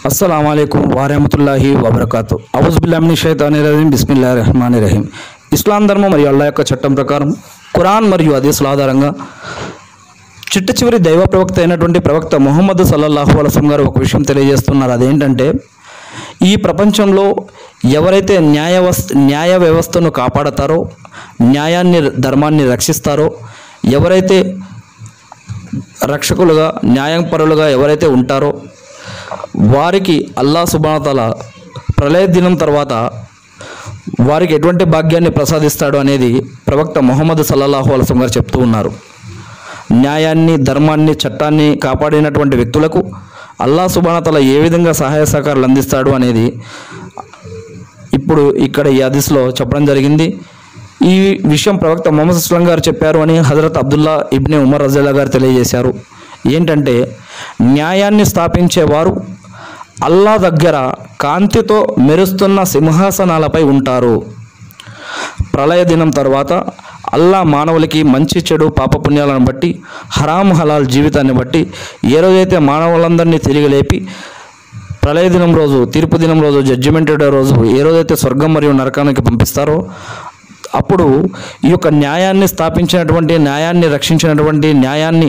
అస్సలం వారహమతుల్లాహి వబర్కాతు అవుజుబిల్లామిని షైతాని రహీం బిస్మిల్లా రహమాని రహీం ఇస్లాం ధర్మం మరియు అల్లా యొక్క చట్టం ప్రకారం ఖురాన్ మరియు హదీసుల ఆధారంగా చిట్ట చివరి దైవ ప్రవక్త అయినటువంటి ప్రవక్త ముహమ్మద్ సల్లల్లాహు అలసం గారు ఒక విషయం తెలియజేస్తున్నారు అదేంటంటే ఈ ప్రపంచంలో ఎవరైతే న్యాయ వస్- న్యాయ వ్యవస్థను కాపాడతారో న్యాయాన్ని ధర్మాన్ని రక్షిస్తారో ఎవరైతే రక్షకులుగా న్యాయపరులుగా ఎవరైతే ఉంటారో వారికి అల్లా సుబానతల ప్రళయ దినం తర్వాత వారికి ఎటువంటి భాగ్యాన్ని ప్రసాదిస్తాడు అనేది ప్రవక్త మొహమ్మద్ సల్లల్లాహు అలసం గారు చెప్తూ ఉన్నారు న్యాయాన్ని ధర్మాన్ని చట్టాన్ని కాపాడినటువంటి వ్యక్తులకు అల్లా సుబానతల ఏ విధంగా సహాయ సహకారాలు అందిస్తాడు అనేది ఇప్పుడు ఇక్కడ ఈ హదీస్లో చెప్పడం జరిగింది ఈ విషయం ప్రవక్త మొహమ్మద్ అస్లం గారు చెప్పారు అని హజరత్ అబ్దుల్లా ఇబ్నే ఉమర్ రజల్లా గారు తెలియజేశారు ఏంటంటే న్యాయాన్ని స్థాపించేవారు అల్లా దగ్గర కాంతితో మెరుస్తున్న సింహాసనాలపై ఉంటారు ప్రళయ దినం తర్వాత అల్లా మానవులకి మంచి చెడు పాపపుణ్యాలను బట్టి హరాం హలాల్ జీవితాన్ని బట్టి ఏ రోజైతే మానవులందరినీ తిరిగి లేపి ప్రళయ దినం రోజు తీర్పు దినం రోజు జడ్జిమెంట్ డే రోజు ఏ రోజైతే స్వర్గం మరియు నరకానికి పంపిస్తారో అప్పుడు ఈ యొక్క న్యాయాన్ని స్థాపించినటువంటి న్యాయాన్ని రక్షించినటువంటి న్యాయాన్ని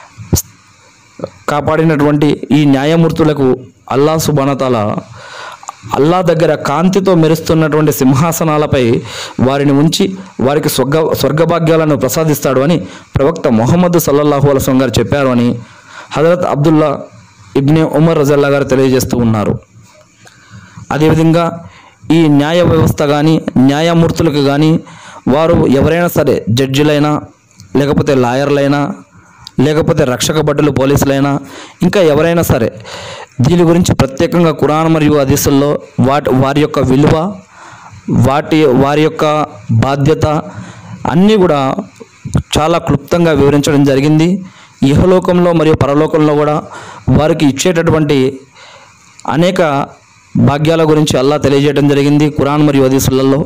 కాపాడినటువంటి ఈ న్యాయమూర్తులకు అల్లా సుబానతాల అల్లా దగ్గర కాంతితో మెరుస్తున్నటువంటి సింహాసనాలపై వారిని ఉంచి వారికి స్వర్గ స్వర్గభాగ్యాలను ప్రసాదిస్తాడు అని ప్రవక్త మొహమ్మద్ సల్లల్లాహు అలసం గారు చెప్పారు అని హజరత్ అబ్దుల్లా ఇబ్నే ఉమర్ రజల్లా గారు తెలియజేస్తూ ఉన్నారు అదేవిధంగా ఈ న్యాయ వ్యవస్థ కానీ న్యాయమూర్తులకు కానీ వారు ఎవరైనా సరే జడ్జిలైనా లేకపోతే లాయర్లైనా లేకపోతే రక్షక భటులు పోలీసులైనా ఇంకా ఎవరైనా సరే దీని గురించి ప్రత్యేకంగా కురాన్ మరియు హదీసుల్లో వాటి వారి యొక్క విలువ వాటి వారి యొక్క బాధ్యత అన్నీ కూడా చాలా క్లుప్తంగా వివరించడం జరిగింది ఇహలోకంలో మరియు పరలోకంలో కూడా వారికి ఇచ్చేటటువంటి అనేక భాగ్యాల గురించి అల్లా తెలియజేయడం జరిగింది కురాన్ మరియు హదీసులలో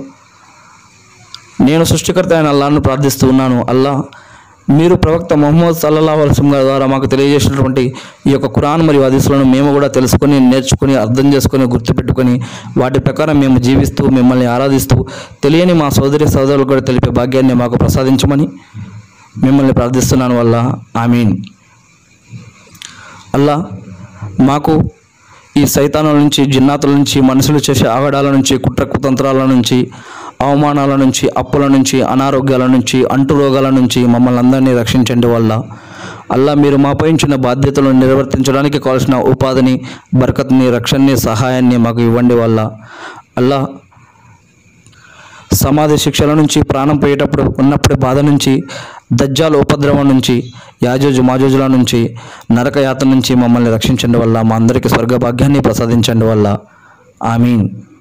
నేను సృష్టికర్త అయిన అల్లాను ప్రార్థిస్తూ ఉన్నాను అల్లా మీరు ప్రవక్త మొహమ్మద్ సల్లల్లాహు అలైహి గారి ద్వారా మాకు తెలియజేసినటువంటి ఈ యొక్క ఖురాన్ మరియు హదీసులను మేము కూడా తెలుసుకొని నేర్చుకొని అర్థం చేసుకొని గుర్తుపెట్టుకొని వాటి ప్రకారం మేము జీవిస్తూ మిమ్మల్ని ఆరాధిస్తూ తెలియని మా సోదరి సోదరులు కూడా తెలిపే భాగ్యాన్ని మాకు ప్రసాదించమని మిమ్మల్ని ప్రార్థిస్తున్నాను వల్ల ఆమీన్ అల్లా మాకు ఈ సైతానుల నుంచి జిన్నాతుల నుంచి మనుషులు చేసే ఆగడాల నుంచి కుట్ర కుతంత్రాల నుంచి అవమానాల నుంచి అప్పుల నుంచి అనారోగ్యాల నుంచి అంటు రోగాల నుంచి మమ్మల్ని అందరినీ రక్షించండి వల్ల అల్లా మీరు మాపై ఉంచిన బాధ్యతలను నిర్వర్తించడానికి కావాల్సిన ఉపాధిని బరకత్ని రక్షణని సహాయాన్ని మాకు ఇవ్వండి వల్ల అల్లా సమాధి శిక్షల నుంచి ప్రాణం పోయేటప్పుడు ఉన్నప్పుడు బాధ నుంచి దజ్జాల ఉపద్రవం నుంచి యాజోజు మాజోజుల నుంచి నరకయాత నుంచి మమ్మల్ని రక్షించండి వల్ల మా అందరికీ స్వర్గ భాగ్యాన్ని ప్రసాదించండి వల్ల ఆమీన్